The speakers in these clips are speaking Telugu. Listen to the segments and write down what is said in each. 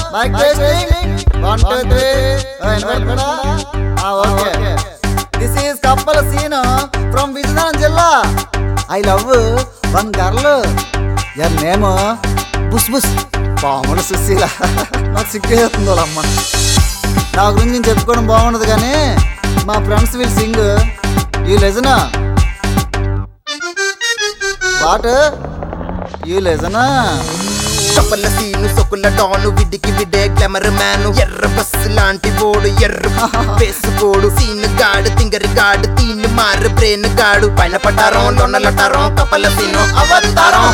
mic testing one two three వినపడుతుందా okay this is Kappala Seen from Vizianagaram జిల్లా I love one girl your name బుస్ బుస్ పాముల సుశీల నాకు సిగ్గేస్తుంది వాళ్ళమ్మ నా గురించి నేను చెప్పుకోవడం బాగుండదు కానీ మా ఫ్రెండ్స్ విల్ సింగ్ యూ లెజనా వాట్ యూ లెజనా కపల సీను సొకుల డాను విడికి విడే గ్లామర్ మ్యాను ఎర్ర బస్సు లాంటి ఓడు ఎర్ర వేసుకోడు సీన్ గాడు తింగరి గాడు తీన్ మారు బ్రెయిన్ గాడు పైన పటారం లొన్నలటారం కపల సీను అవతారం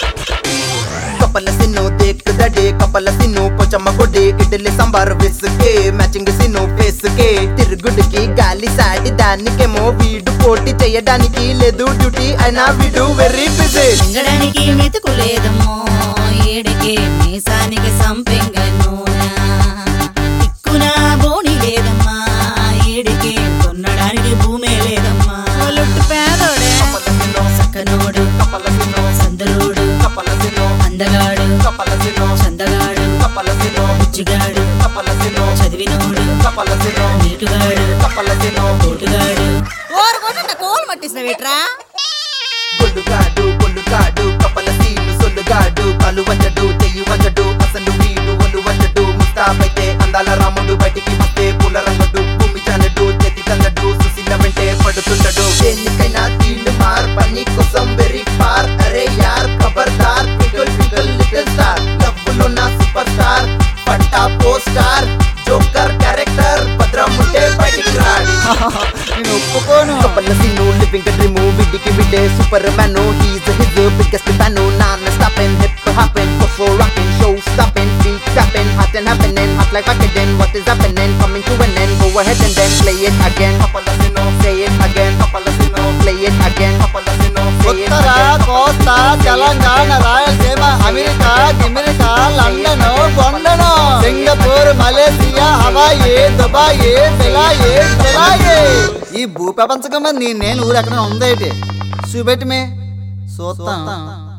కపల సిన్ను దేక్ దడే కపల సిన్ను పొచమ్మ కొడ్డే ఇడ్లీ సాంబార్ విసుకే మ్యాచింగ్ సిన్ను ఫేస్కే తిరుగుడికి గాలి సాటి దానికేమో వీడు పోటీ చేయడానికి లేదు డ్యూటీ అయినా వీడు వెరీ బిజీ మింగడానికి మెతుకు లేదమ్మో ఏడకే మీసానికి సంపెంగ నూనె తిక్కున బోని లేదమ్మా ఏడికే కొనడానికి భూమే లేదమ్మా లొట్టు పేదోడే సక్కనోడు సందరోడు అందగాడు చందగాడు బుజ్జిగాడు చదివినోడు నీటుగాడు తోటుగాడు కోలు మట్టిసినవేట్రా గొల్లుగాడు గొల్లుగాడు కపల సీను సొల్లుగాడు కలు వంచడు చెయ్యి వంచడు అసలు వీడు ఒళ్ళు వంచడు ముస్తాబైతే అందాల రాముడు బయటికి వస్తే పూల రంగడు భూమి చానడు చేతి తంగడు సుశీల వెంటే పడుతుండడు దేనికైనా తీళ్ళు మార్ పని కోసం వెరీ ఫార్ అరే యార్ ఖబర్దార్ ట్వింకల్ ట్వింకల్ లిటిల్ స్టార్ లవ్వులో నా సూపర్ స్టార్ పట్టా పోస్టార్ జోకర్ క్యారెక్టర్ భద్రం ఉంటే బయటికి రాడి నేను ఒప్పుకోను కపల సీను లివింగ్ డ్రీమ్ విడికి విడే super man he's his biggest fan non stopping hip hopping for rocking show stopping feet stopping hot and happening hot like again what is happening coming to an end go ahead and then play it again Kappala Seenu say it again Kappala scene play it again Kappala Seenu say it ఉత్తర again Kosta Telangana Rayalaseema America America London కొండను సింగపూర్ మలేసియా హవాయి దుబాయ్ సిలాయి సిలాయి ఈ భూప్రపంచకం మీద నీ నేను ఊరు ఎక్కడ ఉందేటి చూపెట్టి మీ చూస్తాం